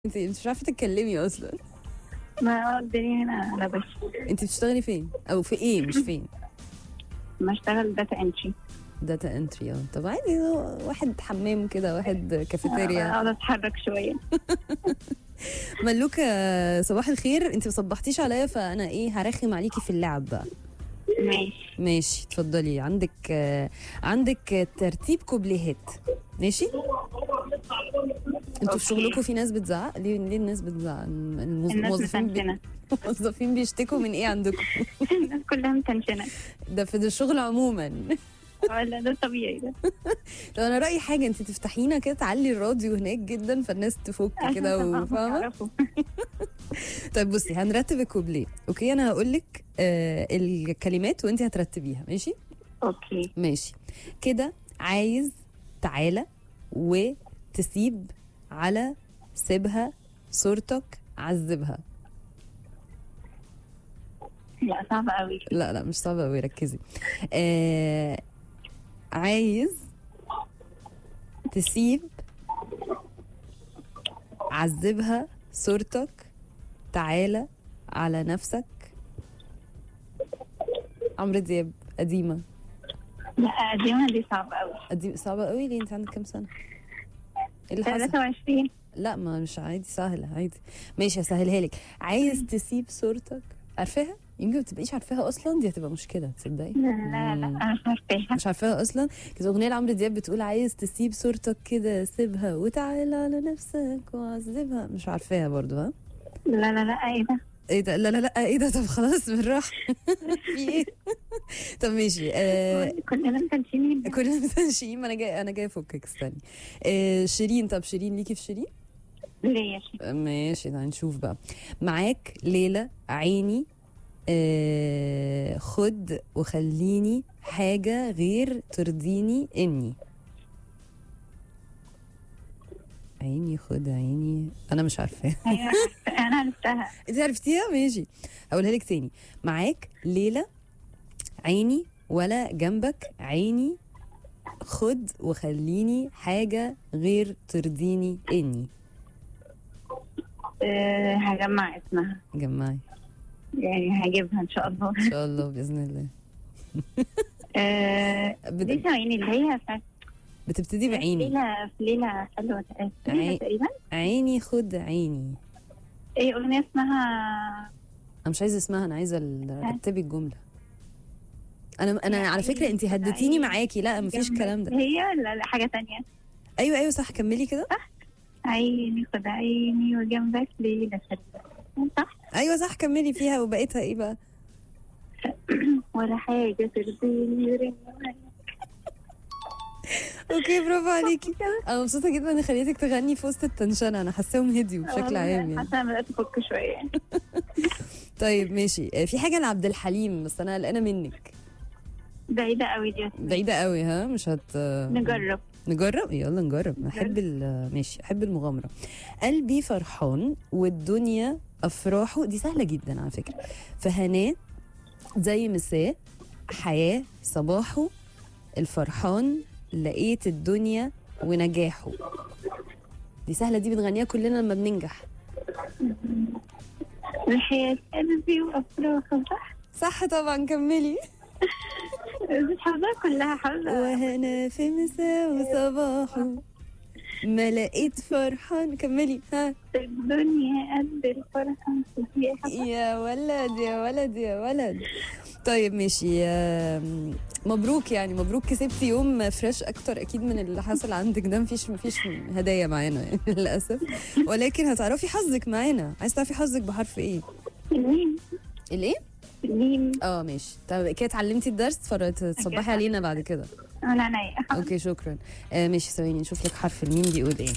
انت انت مش عارفه تتكلمي اصلا ما الدنيا هنا على بس انت بتشتغلي فين او في ايه مش فين بشتغل داتا انتري داتا انتري اه طب عادي واحد حمام كده واحد كافيتيريا اقعد اتحرك شويه ملوكة صباح الخير انت ما صبحتيش عليا فانا ايه هرخم عليكي في اللعب بقى ماشي ماشي اتفضلي عندك آه، عندك ترتيب كوبليهات ماشي انتوا في أوكي. شغلكم في ناس بتزعق ليه ليه الناس بتزعق الموظ- الناس الموظفين بي... متنشنه الموظفين بيشتكوا من ايه عندكم الناس كلها متنشنه ده في الشغل عموما ولا ده طبيعي ده طب انا رايي حاجه انت تفتحينا كده تعلي الراديو هناك جدا فالناس تفك كده عشان وفاهمه يعرفوا. طيب بصي هنرتب الكوبليه اوكي انا هقول لك آه الكلمات وانت هترتبيها ماشي اوكي ماشي كده عايز تعالى وتسيب على سيبها صورتك عذبها لا صعب قوي لا لا مش صعبة قوي ركزي آه عايز تسيب عذبها صورتك تعالى على نفسك عمرو دياب قديمة لا قديمة دي صعبة قوي قديمة صعبة قوي ليه انت عندك كام سنة؟ ايه اللي حصل؟ 23 لا ما مش عادي سهلة عادي ماشي هسهلها لك عايز تسيب صورتك عارفاها؟ يمكن ما تبقيش عارفاها اصلا دي هتبقى مشكلة تصدقي؟ لا لا لا انا مش عارفاها مش عارفاها اصلا كانت اغنيه لعمرو دياب بتقول عايز تسيب صورتك كده سيبها وتعالى على نفسك وعذبها مش عارفاها برضو ها لا لا لا ايه ده ايه ده لا لا لا ايه ده طب خلاص بالراحه في ايه طب ماشي آه كلنا متنشنين كلنا متنشئين ما انا جاي انا جاي افكك استني آه شيرين طب شيرين ليكي في شيرين ليه يا شيخ آه، ماشي ده هنشوف بقى معاك ليلى عيني آه خد وخليني حاجة غير ترضيني إني عيني خد عيني أنا مش عارفة أيوة، انا عرفتها أنت عرفتيها ماشي هقولها لك تاني معاك ليلى عيني ولا جنبك عيني خد وخليني حاجة غير ترضيني إني أه هجمع اسمها جمعي يعني هجيبها ان شاء الله إن شاء الله بإذن الله أه بت- دي ثواني اللي هي بتاعت بتبتدي بعيني ليلة في ليلة حلوة عي- ليلة تقريبا عيني خد عيني ايه اغنية اسمها انا مش عايزه اسمها انا عايزه ال- رتبي الجمله انا انا على فكره انت هديتيني معاكي لا مفيش جنبك. الكلام ده هي لا لا حاجة تانية ايوه ايوه صح كملي كده عيني خد عيني وجنبك ليلة حلوة صح ايوه صح كملي فيها وبقيتها ايه بقى ولا حاجة ترضيني ورن اوكي برافو عليكي انا مبسوطه جدا ان خليتك تغني في وسط التنشنه انا حاساهم هديوا بشكل عام يعني حاسة بدأت أفك شوية طيب ماشي آه، في حاجه لعبد الحليم بس انا قلقانه منك بعيدة قوي دي بعيده قوي ها مش هت نجرب نجرب يلا نجرب احب ال- ماشي احب المغامره قلبي فرحان والدنيا افراحه دي سهله جدا على فكره فهناه زي مساء حياه صباحه الفرحان لقيت الدنيا ونجاحه دي سهله دي بنغنيها كلنا لما بننجح الحياة قلبي وأفراحه صح صح طبعا كملي مش حافظاها كلها حافظة وهنا في مساء وصباحه ما لقيت فرحان كملي ها الدنيا قد الفرحة فيها حاجة. يا ولد يا ولد يا ولد طيب ماشي آم، مبروك يعني مبروك كسبتي يوم فريش اكتر اكيد من اللي حصل عندك ده مفيش مفيش هدايا معانا يعني للاسف ولكن هتعرفي حظك معانا عايز تعرفي حظك بحرف ايه الميم الايه الميم اه ماشي طب كده اتعلمتي الدرس فتصبحي علينا بعد كده أنا عينيا اوكي شكرا آه ماشي ثواني نشوف لك حرف الميم بيقول ايه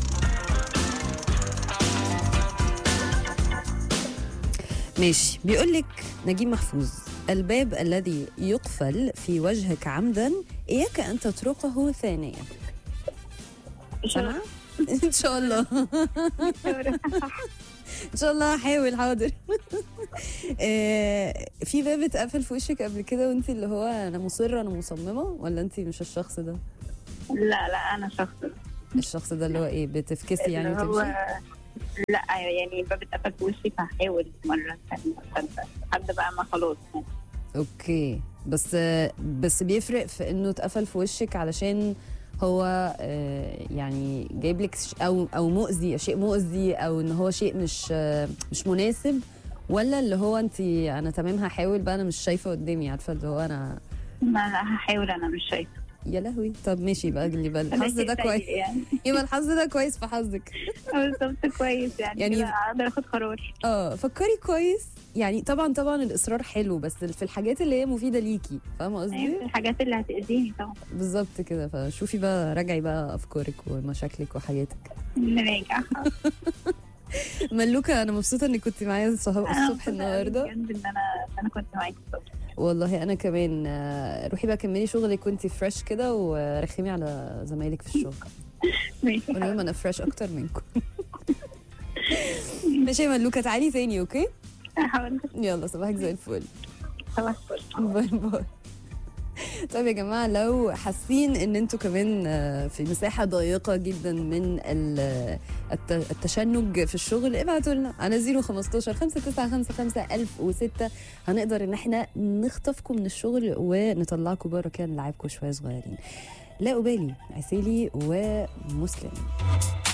ماشي بيقول لك نجيب محفوظ الباب الذي يقفل في وجهك عمدا اياك ان تطرقه ثانيا سامعة؟ ان شاء الله ان شاء الله هحاول حاضر آه، في باب اتقفل في وشك قبل كده وانت اللي هو انا مصره انا مصممه ولا انت مش الشخص ده لا لا أنا شخص الشخص ده اللي هو ايه بتفكسي يعني اللي هو وتمشي لا يعني الباب اتقفل في وشي فهحاول مرة ثانية ثالثة لحد بقى ما خلاص يعني. اوكي بس بس بيفرق في انه اتقفل في وشك علشان هو آه، يعني جايب لك ش- او او مؤذي شيء مؤذي او ان هو شيء مش آه، مش مناسب ولا اللي هو انت انا تمام هحاول بقى انا مش شايفه قدامي عارفه اللي هو انا ما لا هحاول انا مش شايفة يا لهوي طب ماشي بقى اللي بقى الحظ شيء ده سيء كويس يعني يبقى الحظ ده كويس في حظك بالظبط كويس يعني, يعني- يعني اقدر اخد قرار اه فكري كويس يعني طبعا طبعا الاصرار حلو بس في الحاجات اللي هي مفيده ليكي فاهمه قصدي يعني الحاجات اللي هتأذيني طبعا بالظبط كده فشوفي بقى راجعي بقى افكارك ومشاكلك وحياتك نراجع ملوكه انا مبسوطه انك كنت معايا الصبح أنا الصبح مبسوطة النهارده أوي بجد ان انا إن انا كنت معاكي الصبح والله انا كمان آه، روحي بقى كملي شغلك وانت فريش كده ورخمي على زمايلك في الشغل ماشي ونقول انا فريش اكتر منكم ماشي يا ملوكه تعالي تاني اوكي هحاول يلا صباحك زي الفل خلاص باي باي طيب يا جماعة لو حاسين ان انتوا كمان آه، في مساحة ضيقة جدا من ال- الت- التشنج في الشغل ابعتوا لنا على 015 5955 1006 هنقدر ان احنا نخطفكم من الشغل ونطلعكم بره كده نلعبكم شوية صغيرين لا أبالي عسيلي ومسلم